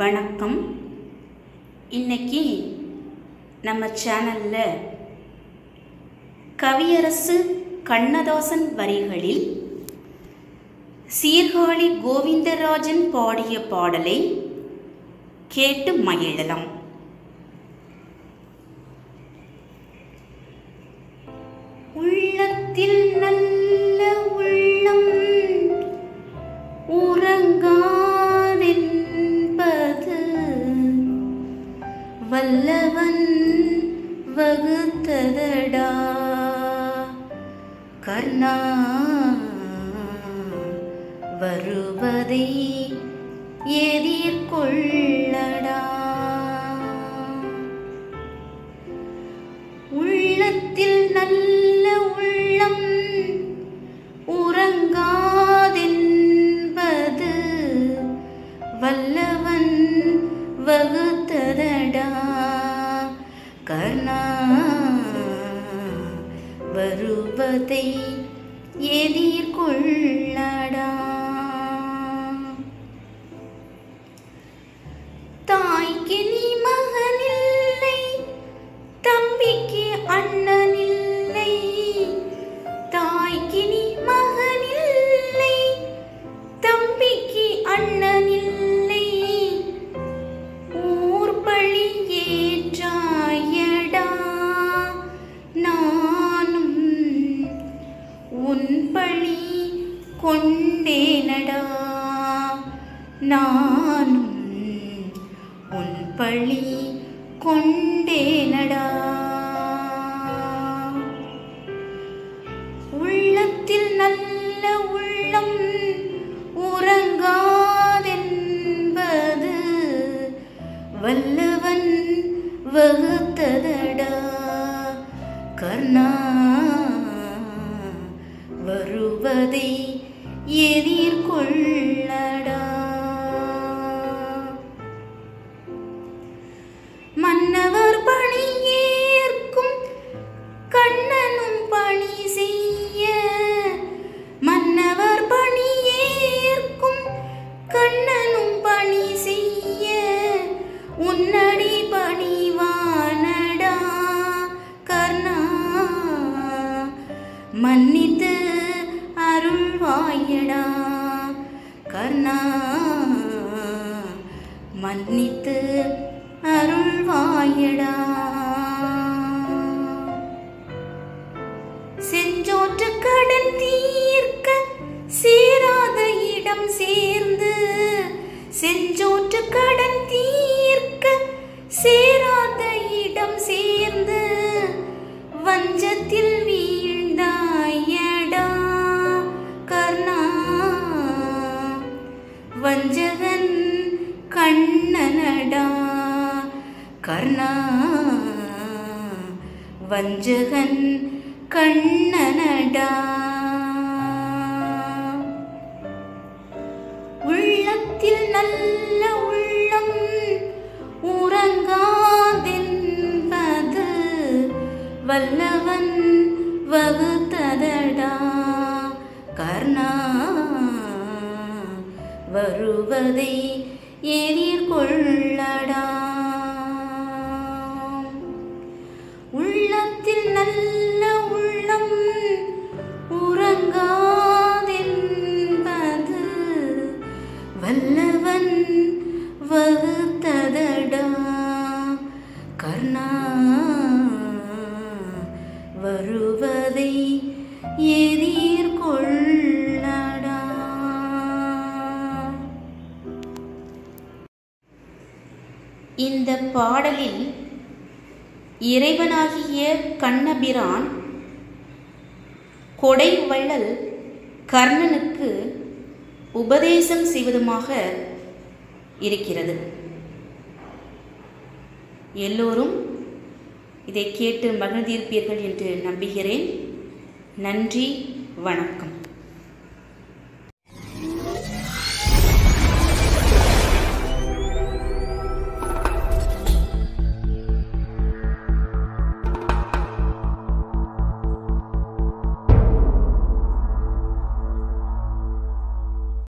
வணக்கம் இன்னைக்கு நம்ம சேனலில் கவியரசு கண்ணதாசன் வரிகளில் சீர்காழி கோவிந்தராஜன் பாடிய பாடலை கேட்டு மகிழலாம் உள்ளத்தில் நல்ல உள்ளம் உறங்காதென்பது வல்லவன் வகுத்ததடா கர்ணா வருவதை எதிர்கொள்ளடா உள்ளத்தில் நல்ல உள்ளம் உறங்காதென்பது வல்லவன் வகுத்ததடா கர்ணா வருவதை எதிர்கொள்ளடா தாய்க்கு நீ மகனில்லை தம்பிக்கு அண்ணனில்லை தாய்க்கு நீ மகனில்லை தம்பிக்கு அண்ணனில்லை ஊர் பழி ஏற்றாயடா நானும் உன் பழி கொண்டேனடா நானும் உன் பழி கொண்டேனடா உள்ளத்தில் நல்ல உள்ளம் உறங்காதென்பது வல்லவன் வகுத்ததடா கர்ணா வருவதை எதிர்கொள்ளடா மன்னவர் பணி ஏற்கும் கண்ணனும் பணி செய்ய மன்னவர் பணி ஏற்கும் கண்ணனும் பணி செய்ய உன்னடி பணிவானடா கர்ணா மன்னித்து அருள்வாயடா கர்ணா மன்னித்து அருள்வாயடா செஞ்சோற்று கடன் தீர்க்க சேராத இடம் சேர்ந்து செஞ்சோற்று கடன் தீர்க்க சேராத இடம் சேர்ந்து வஞ்சத்தில் வீழ்ந்தாயடா கர்ணா வஞ்சகன் கண்ணனடா கர்ணா வஞ்சகன் கண்ணனடா உள்ளத்தில் நல்ல உள்ளம் உறங்காதென்பது வல்லவன் வகுத்ததடா கர்ணா வருவதை எதிர்கொள்ளடா உள்ளத்தில் நல்ல உள்ளம் உறங்காதென்பது வல்லவன் வகுத்ததடா கர்ணா வருவதை எதிர்கொள்ளடா இந்த பாடலில் இறைவனாகிய கண்ணபிரான் கொடை வள்ளல் கர்ணனுக்கு உபதேசம் செய்வதுமாக இருக்கிறது எல்லோரும் இதை கேட்டு மகிழ்ந்திருப்பீர்கள் என்று நம்புகிறேன் நன்றி வணக்கம்